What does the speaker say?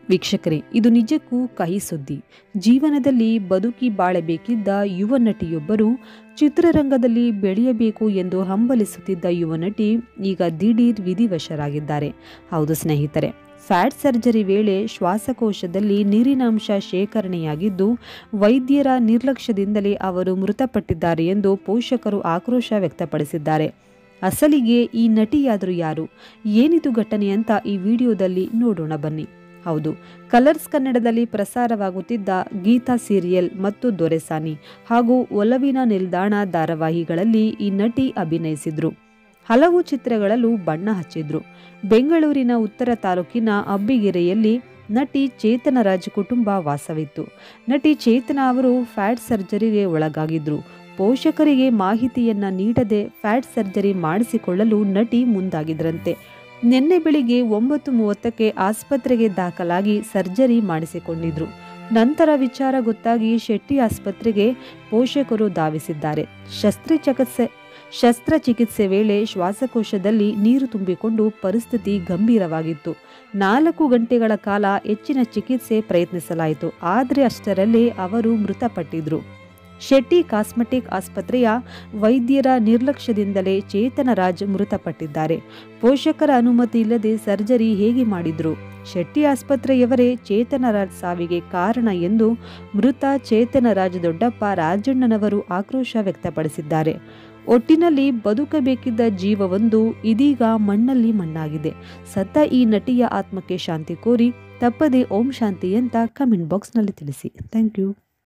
ವೀಕ್ಷಕರೇ ಇದು ನಿಜಕ್ಕೂ ಕಹಿ ಸುದ್ದಿ ಜೀವನದಲ್ಲಿ ಬದುಕಿ ಬಾಳಬೇಕಿದ್ದ ಯುವ ನಟಿಯೊಬ್ಬರು ಚಿತ್ರರಂಗದಲ್ಲಿ ಬೆಳೆಯಬೇಕು ಎಂದು ಹಂಬಲಿಸುತ್ತಿದ್ದ ಯುವ ನಟಿ ಈಗ ದಿಢೀರ್ ವಿಧಿವಶರಾಗಿದ್ದಾರೆ ಹೌದು ಸ್ನೇಹಿತರೆ ಫ್ಯಾಟ್ ಸರ್ಜರಿ ವೇಳೆ ಶ್ವಾಸಕೋಶದಲ್ಲಿ ನೀರಿನಾಂಶ ಶೇಖರಣೆಯಾಗಿದ್ದು ವೈದ್ಯರ ನಿರ್ಲಕ್ಷ್ಯದಿಂದಲೇ ಅವರು ಮೃತಪಟ್ಟಿದ್ದಾರೆ ಎಂದು ಪೋಷಕರು ಆಕ್ರೋಶ ವ್ಯಕ್ತಪಡಿಸಿದ್ದಾರೆ ಅಸಲಿಗೆ ಈ ನಟಿಯಾದರೂ ಯಾರು ಏನಿದು ಘಟನೆ ಅಂತ ಈ ವಿಡಿಯೋದಲ್ಲಿ ನೋಡೋಣ ಬನ್ನಿ ಹೌದು ಕಲರ್ಸ್ ಕನ್ನಡದಲ್ಲಿ ಪ್ರಸಾರವಾಗುತ್ತಿದ್ದ ಗೀತಾ ಸೀರಿಯಲ್ ಮತ್ತು ದೊರೆಸಾನಿ ಹಾಗೂ ಒಲವಿನ ನಿಲ್ದಾಣ ಧಾರಾವಾಹಿಗಳಲ್ಲಿ ಈ ನಟಿ ಅಭಿನಯಿಸಿದ್ರು ಹಲವು ಚಿತ್ರಗಳಲ್ಲೂ ಬಣ್ಣ ಹಚ್ಚಿದ್ರು ಬೆಂಗಳೂರಿನ ಉತ್ತರ ತಾಲೂಕಿನ ಅಬ್ಬಿಗೆರೆಯಲ್ಲಿ ನಟಿ ಚೇತನ ರಾಜ್ ಕುಟುಂಬ ವಾಸವಿತ್ತು ನಟಿ ಚೇತನ ಅವರು ಫ್ಯಾಟ್ ಸರ್ಜರಿಗೆ ಒಳಗಾಗಿದ್ರು ಪೋಷಕರಿಗೆ ಮಾಹಿತಿಯನ್ನ ನೀಡದೆ ಫ್ಯಾಟ್ ಸರ್ಜರಿ ಮಾಡಿಸಿಕೊಳ್ಳಲು ನಟಿ ಮುಂದಾಗಿದ್ರಂತೆ ನಿನ್ನೆ ಬೆಳಿಗ್ಗೆ ಒಂಬತ್ತು ಮೂವತ್ತಕ್ಕೆ ಆಸ್ಪತ್ರೆಗೆ ದಾಖಲಾಗಿ ಸರ್ಜರಿ ಮಾಡಿಸಿಕೊಂಡಿದ್ರು ನಂತರ ವಿಚಾರ ಗೊತ್ತಾಗಿ ಶೆಟ್ಟಿ ಆಸ್ಪತ್ರೆಗೆ ಪೋಷಕರು ಧಾವಿಸಿದ್ದಾರೆ ಶಸ್ತ್ರಚಿಕಿತ್ಸೆ ಶಸ್ತ್ರಚಿಕಿತ್ಸೆ ವೇಳೆ ಶ್ವಾಸಕೋಶದಲ್ಲಿ ನೀರು ತುಂಬಿಕೊಂಡು ಪರಿಸ್ಥಿತಿ ಗಂಭೀರವಾಗಿತ್ತು ನಾಲ್ಕು ಗಂಟೆಗಳ ಕಾಲ ಹೆಚ್ಚಿನ ಚಿಕಿತ್ಸೆ ಪ್ರಯತ್ನಿಸಲಾಯಿತು ಆದರೆ ಅಷ್ಟರಲ್ಲೇ ಅವರು ಮೃತಪಟ್ಟಿದ್ರು ಶೆಟ್ಟಿ ಕಾಸ್ಮೆಟಿಕ್ ಆಸ್ಪತ್ರೆಯ ವೈದ್ಯರ ನಿರ್ಲಕ್ಷ್ಯದಿಂದಲೇ ಚೇತನ ರಾಜ್ ಮೃತಪಟ್ಟಿದ್ದಾರೆ ಪೋಷಕರ ಅನುಮತಿ ಇಲ್ಲದೆ ಸರ್ಜರಿ ಹೇಗೆ ಮಾಡಿದ್ರು ಶೆಟ್ಟಿ ಆಸ್ಪತ್ರೆಯವರೇ ಚೇತನ ರಾಜ್ ಸಾವಿಗೆ ಕಾರಣ ಎಂದು ಮೃತ ಚೇತನ ರಾಜ್ ದೊಡ್ಡಪ್ಪ ರಾಜಣ್ಣನವರು ಆಕ್ರೋಶ ವ್ಯಕ್ತಪಡಿಸಿದ್ದಾರೆ ಒಟ್ಟಿನಲ್ಲಿ ಬದುಕಬೇಕಿದ್ದ ಜೀವವೊಂದು ಇದೀಗ ಮಣ್ಣಲ್ಲಿ ಮಣ್ಣಾಗಿದೆ ಸತ್ತ ಈ ನಟಿಯ ಆತ್ಮಕ್ಕೆ ಶಾಂತಿ ಕೋರಿ ತಪ್ಪದೆ ಓಂ ಶಾಂತಿ ಅಂತ ಕಮೆಂಟ್ ಬಾಕ್ಸ್ನಲ್ಲಿ ತಿಳಿಸಿ ಥ್ಯಾಂಕ್ ಯು